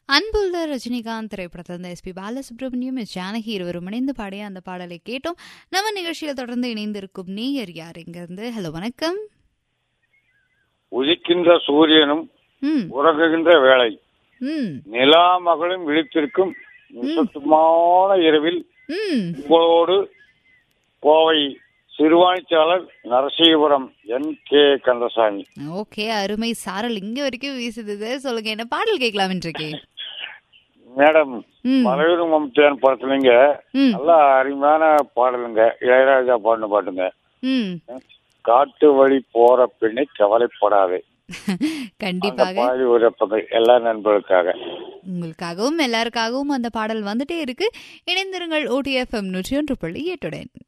அன்புள்ள ரஜினிகாந்த் திரைப்படத்தில் இருந்த எஸ்பி பாலசுப்ரமணியம் எஸ் ஜானகி இருவரும் இணைந்து பாடிய அந்த பாடலை கேட்டோம் நம்ம நிகழ்ச்சியில் தொடர்ந்து இணைந்திருக்கும் நேயர் யார் இங்கிருந்து ஹலோ வணக்கம் உதிக்கின்ற சூரியனும் ம் உறங்குகின்ற வேளை ம் நிலா மகளும் விழித்திருக்கும் நிசப்தமான இரவில் ம் உங்களோடு கோவை சிறுவாணிச்சாளர் Narasingapuram N K Kandasamy okay அருமை சாரல் இங்க வரைக்கும் வீசுது சொல்லுங்க என்ன பாடல் கேட்கலாம் இன்றைக்கு மேடம் ம் மலையூர் மம்தியான் படத்துலங்க ம் நல்ல அருமையான பாடலுங்க இளையராஜா பாடின பாட்டுங்க ம் காட்டு வழி போற பெண்ணை கவலைப்படாதே அந்த கண்டிப்பாக பாடி உரைப்பது எல்லா நண்பர்களுக்காக உங்களுக்காகவும் எல்லாருக்காகவும் அந்த பாடல் வந்துட்டே இருக்கு இணைந்திருங்கள் ஓடிஎஃப்எம் நூற்றி ஒன்று புள்ளி எட்டுடன்